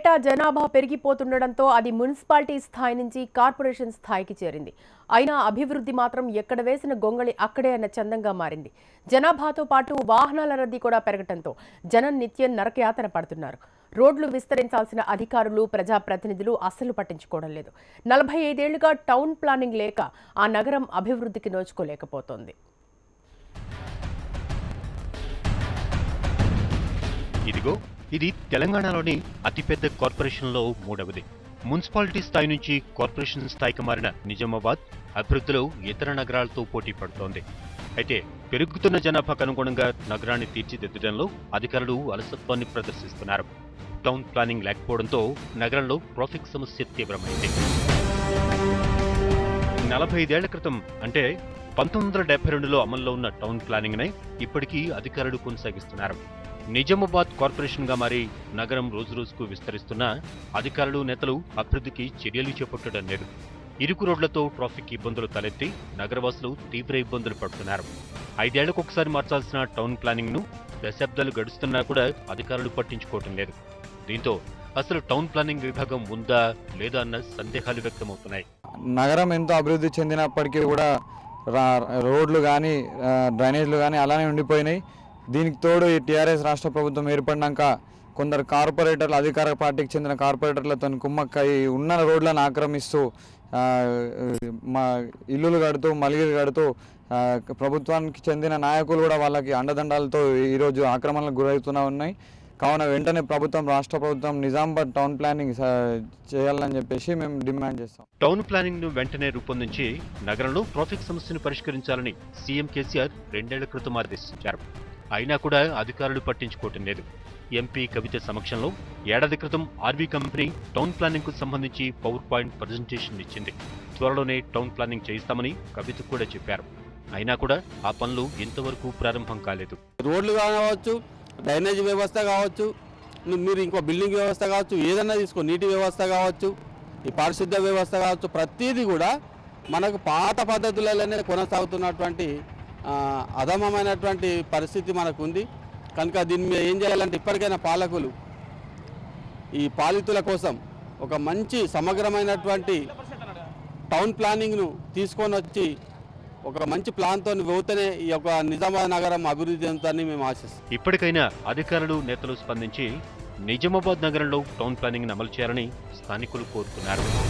ఏటా జనాభా పెరిగిపోతుండటంతో అది మున్సిపాలిటీ స్థాయి నుంచి కార్పొరేషన్ స్థాయికి చేరింది అయినా అభివృద్ధి మాత్రం ఎక్కడ వేసిన గొంగళి అక్కడే అన్న చందంగా మారింది జనాభాతో పాటు వాహనాల రద్దీ కూడా పెరగటంతో జనం నిత్యం నరకయాతన పడుతున్నారు రోడ్లు విస్తరించాల్సిన అధికారులు ప్రజాప్రతినిధులు అస్సలు పట్టించుకోవడం లేదు నలభై ఐదేళ్లుగా టౌన్ ప్లానింగ్ లేక ఆ నగరం అభివృద్ధికి నోచుకోలేకపోతోంది ఇదిగో ఇది తెలంగాణలోని అతిపెద్ద కార్పొరేషన్లో మూడవది మున్సిపాలిటీ స్థాయి నుంచి కార్పొరేషన్ స్థాయికి మారిన నిజామాబాద్ అభివృద్ధిలో ఇతర నగరాలతో పోటీ పడుతోంది అయితే పెరుగుతున్న జనాభాకు అనుగుణంగా నగరాన్ని తీర్చిదిద్దడంలో అధికారులు అలసత్వాన్ని ప్రదర్శిస్తున్నారు టౌన్ ప్లానింగ్ లేకపోవడంతో నగరంలో ట్రాఫిక్ సమస్య తీవ్రమైంది నలభై ఐదేళ్ల క్రితం అంటే పంతొమ్మిది వందల డెబ్బై రెండులో అమల్లో ఉన్న టౌన్ ప్లానింగ్ నే ఇప్పటికీ అధికారులు కొనసాగిస్తున్నారు నిజామాబాద్ కార్పొరేషన్ గా మారి నగరం రోజురోజుకు విస్తరిస్తున్నా అధికారులు నేతలు అభివృద్ధికి చర్యలు చేపట్టడం లేదు ఇరుకు రోడ్లతో ట్రాఫిక్ ఇబ్బందులు తలెత్తి నగరవాసులు తీవ్ర ఇబ్బందులు పడుతున్నారు ఐదేళ్లకు ఒకసారి మార్చాల్సిన టౌన్ ప్లానింగ్ ను దశాబ్దాలు గడుస్తున్నా కూడా అధికారులు పట్టించుకోవటం లేదు దీంతో అసలు టౌన్ ప్లానింగ్ విభాగం ఉందా లేదా అన్న సందేహాలు వ్యక్తమవుతున్నాయి నగరం ఎంతో అభివృద్ధి చెందినప్పటికీ కూడా రా- రోడ్లు కానీ డ్రైనేజ్లు కానీ అలానే ఉండిపోయినాయి దీనికి తోడు ఈ టీఆర్ఎస్ రాష్ట్ర ప్రభుత్వం ఏర్పడినాక కొందరు కార్పొరేటర్లు అధికార పార్టీకి చెందిన కార్పొరేటర్లతో కుమ్మక్కై ఉన్న రోడ్లను ఆక్రమిస్తూ ఆ, మా ఇల్లులు కడుతూ మలిగిలు కడుతూ ఆ, ప్రభుత్వానికి చెందిన నాయకులు కూడా వాళ్ళకి అండదండాలతో ఈరోజు ఆక్రమణలకు గురవుతూనే ఉన్నాయి కావున వెంటనే ప్రభుత్వం రాష్ట్ర ప్రభుత్వం నిజామాబాద్ టౌన్ ప్లానింగ్ స- చేయాలని చెప్పేసి మేము డిమాండ్ చేస్తాం టౌన్ ప్లానింగ్ ను వెంటనే రూపొందించి నగరంలో ట్రాఫిక్ సమస్యను పరిష్కరించాలని సీఎం కేసీఆర్ రెండేళ్ల క్రితం ఆదేశించారు అయినా కూడా అధికారులు పట్టించుకోవటం లేదు ఎంపీ కవిత సమక్షంలో ఏడాది క్రితం ఆర్వీ కంపెనీ టౌన్ ప్లానింగ్ కు సంబంధించి పవర్ పాయింట్ ప్రజెంటేషన్ ఇచ్చింది త్వరలోనే టౌన్ ప్లానింగ్ చేయిస్తామని కవిత కూడా చెప్పారు అయినా కూడా ఆ పనులు ఇంతవరకు ప్రారంభం కాలేదు రోడ్లు కావచ్చు డ్రైనేజ్ వ్యవస్థ కావచ్చు ను- మీరు ఇంకో బిల్డింగ్ వ్యవస్థ కావచ్చు ఏదన్నా తీసుకో నీటి వ్యవస్థ కావచ్చు ఈ పారిశుద్ధ వ్యవస్థ కావచ్చు ప్రతిదీ కూడా మనకు పాత పద్ధతులలోనే కొనసాగుతున్నటువంటి ఆ, అధమమైనటువంటి పరిస్థితి మనకు ఉంది కనుక దీని మీద ఏం చేయాలంటే ఇప్పటికైనా పాలకులు ఈ పాలితుల కోసం ఒక మంచి సమగ్రమైనటువంటి టౌన్ ప్లానింగ్ను తీసుకొని వచ్చి ఒక మంచి ప్లాన్తో పోతేనే ఈ యొక్క నిజామాబాద్ నగరం అభివృద్ధి చెందుతుందని మేము ఆశిస్తాం ఇప్పటికైనా అధికారులు నేతలు స్పందించి నిజామాబాద్ నగరంలో టౌన్ ప్లానింగ్ అమలు చేయాలని స్థానికులు కోరుతున్నారు